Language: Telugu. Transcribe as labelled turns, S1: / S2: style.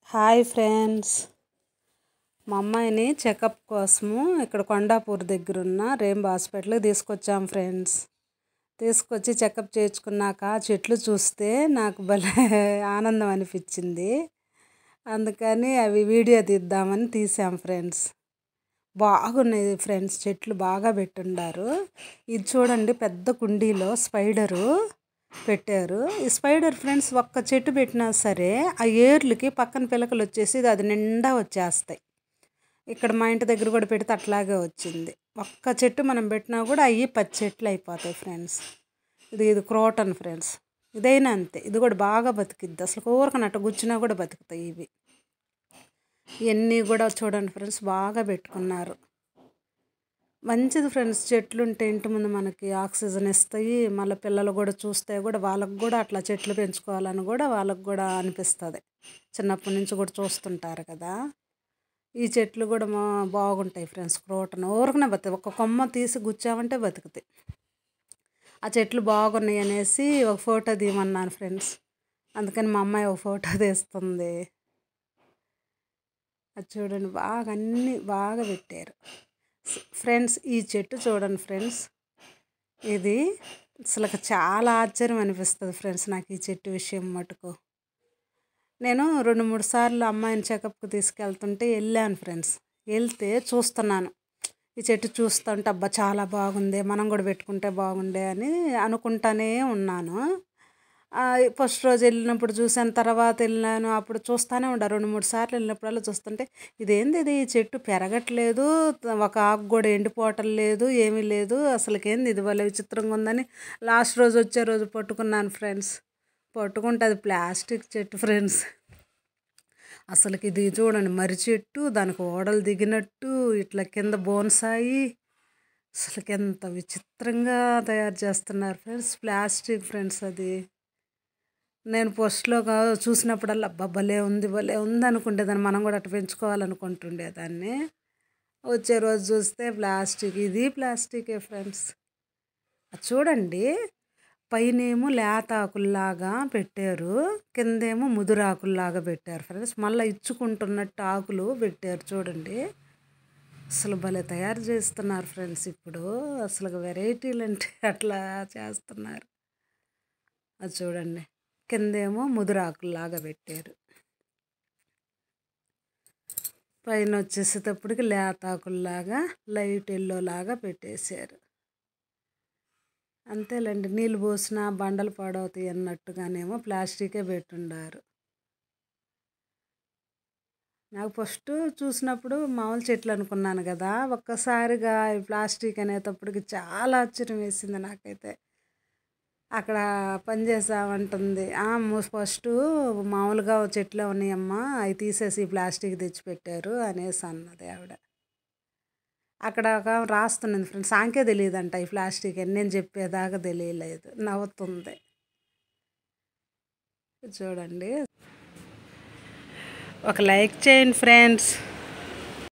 S1: హాయ్ ఫ్రెండ్స్ మా అమ్మాయిని చెకప్ కోసము ఇక్కడ కొండాపూర్ దగ్గర ఉన్న రేంబో హాస్పిటల్కి తీసుకొచ్చాం ఫ్రెండ్స్ తీసుకొచ్చి చెకప్ చేయించుకున్నాక చెట్లు చూస్తే నాకు భలే ఆనందం అనిపించింది అందుకని అవి వీడియో తీద్దామని తీసాం ఫ్రెండ్స్ బాగున్నాయి ఫ్రెండ్స్ చెట్లు బాగా పెట్టుండారు ఇది చూడండి పెద్ద కుండీలో స్పైడరు పెట్టారు ఈ స్పైడర్ ఫ్రెండ్స్ ఒక్క చెట్టు పెట్టినా సరే ఆ ఏర్లకి పక్కన పిలకలు వచ్చేసి అది నిండా వచ్చేస్తాయి ఇక్కడ మా ఇంటి దగ్గర కూడా పెడితే అట్లాగే వచ్చింది ఒక్క చెట్టు మనం పెట్టినా కూడా అవి పది చెట్లు అయిపోతాయి ఫ్రెండ్స్ ఇది ఇది క్రోటన్ ఫ్రెండ్స్ ఇదైనా అంతే ఇది కూడా బాగా బతికిద్ది అసలు ఊరకనట్టు గుచ్చినా కూడా బతుకుతాయి ఇవి ఇవన్నీ కూడా చూడండి ఫ్రెండ్స్ బాగా పెట్టుకున్నారు మంచిది ఫ్రెండ్స్ చెట్లు ఉంటే ఇంటి ముందు మనకి ఆక్సిజన్ ఇస్తాయి మళ్ళీ పిల్లలు కూడా చూస్తే కూడా వాళ్ళకు కూడా అట్లా చెట్లు పెంచుకోవాలని కూడా వాళ్ళకు కూడా అనిపిస్తుంది చిన్నప్పటి నుంచి కూడా చూస్తుంటారు కదా ఈ చెట్లు కూడా మా బాగుంటాయి ఫ్రెండ్స్ క్రోటన్ ఊరకనే బతుకుతాయి ఒక కొమ్మ తీసి గుచ్చామంటే బతుకుతాయి ఆ చెట్లు బాగున్నాయి అనేసి ఒక ఫోటో తీయమన్నాను ఫ్రెండ్స్ అందుకని మా అమ్మాయి ఒక ఫోటో తీస్తుంది అది చూడండి బాగా అన్నీ బాగా పెట్టారు ఫ్రెండ్స్ ఈ చెట్టు చూడండి ఫ్రెండ్స్ ఇది అసలు చాలా ఆశ్చర్యం అనిపిస్తుంది ఫ్రెండ్స్ నాకు ఈ చెట్టు విషయం మటుకు నేను రెండు మూడు సార్లు అమ్మాయిని చెకప్కి తీసుకెళ్తుంటే వెళ్ళాను ఫ్రెండ్స్ వెళ్తే చూస్తున్నాను ఈ చెట్టు చూస్తుంటే అబ్బా చాలా బాగుంది మనం కూడా పెట్టుకుంటే బాగుండే అని అనుకుంటానే ఉన్నాను ఫస్ట్ రోజు వెళ్ళినప్పుడు చూసాను తర్వాత వెళ్ళాను అప్పుడు చూస్తూనే ఉండా రెండు మూడు సార్లు వెళ్ళినప్పుడల్లా చూస్తుంటే ఇదేంది ఇది ఈ చెట్టు పెరగట్లేదు ఒక ఆకు కూడా ఎండిపోవటం లేదు ఏమీ లేదు అసలుకేంది ఇది భలే విచిత్రంగా ఉందని లాస్ట్ రోజు వచ్చే రోజు పట్టుకున్నాను ఫ్రెండ్స్ పట్టుకుంటే అది ప్లాస్టిక్ చెట్టు ఫ్రెండ్స్ అసలుకి ఇది చూడండి మర్రి చెట్టు దానికి ఓడలు దిగినట్టు ఇట్లా కింద బోన్సాయి అసలుకి ఎంత విచిత్రంగా తయారు చేస్తున్నారు ఫ్రెండ్స్ ప్లాస్టిక్ ఫ్రెండ్స్ అది నేను పోస్ట్లో చూసినప్పుడల్లా అబ్బా భలే ఉంది భలే ఉంది అనుకుంటేదాన్ని మనం కూడా అట్లా పెంచుకోవాలనుకుంటుండేదాన్ని వచ్చే రోజు చూస్తే ప్లాస్టిక్ ఇది ప్లాస్టికే ఫ్రెండ్స్ చూడండి పైనేమో లేత ఆకుల్లాగా పెట్టారు కిందేమో ముదురాకుల్లాగా పెట్టారు ఫ్రెండ్స్ మళ్ళీ ఇచ్చుకుంటున్నట్టు ఆకులు పెట్టారు చూడండి అసలు భలే తయారు చేస్తున్నారు ఫ్రెండ్స్ ఇప్పుడు అసలు వెరైటీలు అంటే అట్లా చేస్తున్నారు అది చూడండి కిందేమో ముదురాకుల్లాగా పెట్టారు పైన వచ్చేసేటప్పటికి లేతాకుల్లాగా లైట్ ఎల్లో లాగా పెట్టేశారు అంతేలేండి నీళ్ళు పోసినా బండలు పాడవుతాయి అన్నట్టుగానేమో ప్లాస్టికే పెట్టుండారు నాకు ఫస్ట్ చూసినప్పుడు మామూలు చెట్లు అనుకున్నాను కదా ఒక్కసారిగా ఈ ప్లాస్టిక్ అనేటప్పటికి చాలా ఆశ్చర్యం వేసింది నాకైతే అక్కడ పనిచేసామంటుంది ఫస్ట్ మామూలుగా చెట్లు ఉన్నాయమ్మా అవి తీసేసి ప్లాస్టిక్ తెచ్చిపెట్టారు అనేసి అన్నది ఆవిడ అక్కడ ఒక రాస్తున్నది ఫ్రెండ్స్ సాంకే తెలియదంట ఈ ప్లాస్టిక్ అని నేను చెప్పేదాకా తెలియలేదు నవ్వుతుంది చూడండి ఒక లైక్ చేయండి ఫ్రెండ్స్